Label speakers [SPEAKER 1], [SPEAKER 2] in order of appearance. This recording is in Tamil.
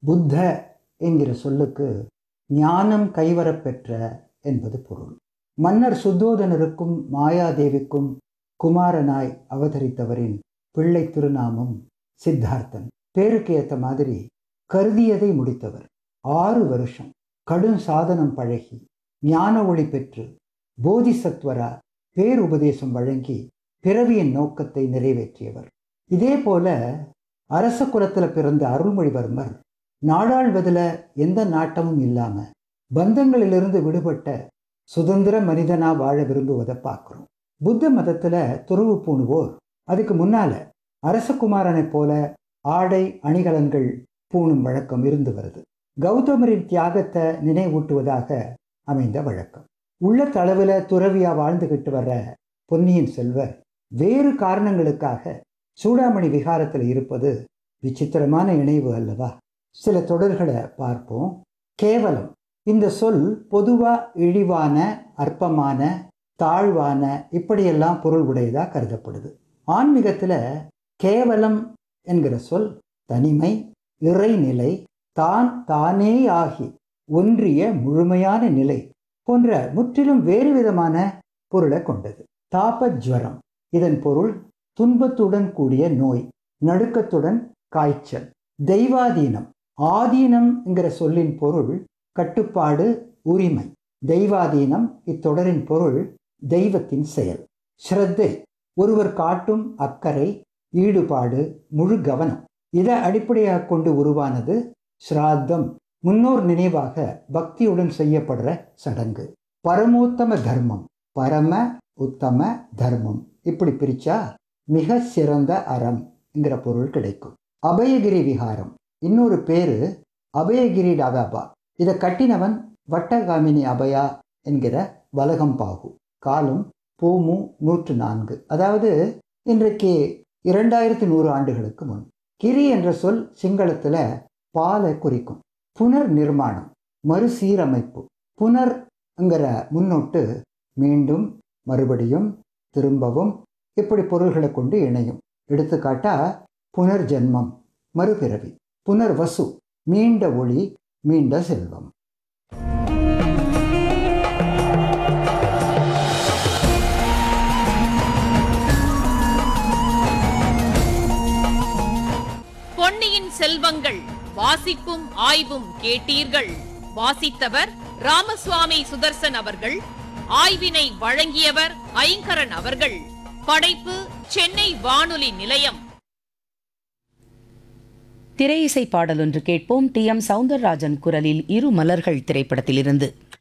[SPEAKER 1] புத்த என்கிற சொல்லுக்கு ஞானம் கைவரப்பெற்ற என்பது பொருள் மன்னர் சுத்தோதனருக்கும் மாயாதேவிக்கும் குமாரனாய் அவதரித்தவரின் பிள்ளை திருநாமம் சித்தார்த்தன் பேருக்கு ஏற்ற மாதிரி கருதியதை முடித்தவர் ஆறு வருஷம் கடும் சாதனம் பழகி ஞான ஒளி பெற்று போதிசத்வரா பேருபதேசம் வழங்கி பிறவியின் நோக்கத்தை நிறைவேற்றியவர் இதே போல அரச குலத்தில் பிறந்த அருள்மொழிவர்மர் நாடாள்வதில் எந்த நாட்டமும் இல்லாம பந்தங்களிலிருந்து விடுபட்ட சுதந்திர மனிதனா வாழ விரும்புவதை பார்க்குறோம் புத்த மதத்துல துறவு பூணுவோர் அதுக்கு முன்னால அரசகுமாரனைப் போல ஆடை அணிகலன்கள் பூணும் வழக்கம் இருந்து வருது கௌதமரின் தியாகத்தை நினைவூட்டுவதாக அமைந்த வழக்கம் உள்ள தளவில் துறவியா வாழ்ந்துகிட்டு வர்ற பொன்னியின் செல்வர் வேறு காரணங்களுக்காக சூடாமணி விகாரத்தில் இருப்பது விசித்திரமான இணைவு அல்லவா சில தொடர்களை பார்ப்போம் கேவலம் இந்த சொல் பொதுவா இழிவான அற்பமான தாழ்வான இப்படியெல்லாம் பொருள் உடையதா கருதப்படுது ஆன்மீகத்துல கேவலம் என்கிற சொல் தனிமை இறைநிலை தான் தானே ஆகி ஒன்றிய முழுமையான நிலை போன்ற முற்றிலும் வேறு விதமான பொருளை கொண்டது தாபஜ்வரம் இதன் பொருள் துன்பத்துடன் கூடிய நோய் நடுக்கத்துடன் காய்ச்சல் தெய்வாதீனம் ஆதீனம் என்கிற சொல்லின் பொருள் கட்டுப்பாடு உரிமை தெய்வாதீனம் இத்தொடரின் பொருள் தெய்வத்தின் செயல் ஸ்ரத்தை ஒருவர் காட்டும் அக்கறை ஈடுபாடு முழு கவனம் இதை அடிப்படையாக கொண்டு உருவானது ஸ்ராத்தம் முன்னோர் நினைவாக பக்தியுடன் செய்யப்படுற சடங்கு பரமோத்தம தர்மம் பரம உத்தம தர்மம் இப்படி பிரிச்சா மிக சிறந்த அறம் என்கிற பொருள் கிடைக்கும் அபயகிரி விகாரம் இன்னொரு பேரு அபயகிரி டாகாபா இதை கட்டினவன் வட்டகாமினி அபயா என்கிற வலகம்பாகு காலம் பூமு நூற்று நான்கு அதாவது இன்றைக்கு இரண்டாயிரத்தி நூறு ஆண்டுகளுக்கு முன் கிரி என்ற சொல் சிங்களத்தில் பாலை குறிக்கும் புனர் நிர்மாணம் மறுசீரமைப்பு புனர்ங்கிற முன்னோட்டு மீண்டும் மறுபடியும் திரும்பவும் இப்படி பொருள்களை கொண்டு இணையும் எடுத்துக்காட்டா புனர்ஜென்மம் மறுபிறவி புனர்வசு மீண்ட ஒளி மீண்ட செல்வம்
[SPEAKER 2] பொன்னியின் செல்வங்கள் வாசிப்பும் ஆய்வும் கேட்டீர்கள் வாசித்தவர் ராமசுவாமி சுதர்சன் அவர்கள் ஆய்வினை வழங்கியவர் ஐங்கரன் அவர்கள் படைப்பு சென்னை வானொலி நிலையம்
[SPEAKER 3] திரையிசை பாடல் ஒன்று கேட்போம் டி எம் சவுந்தரராஜன் குரலில் இரு மலர்கள் திரைப்படத்திலிருந்து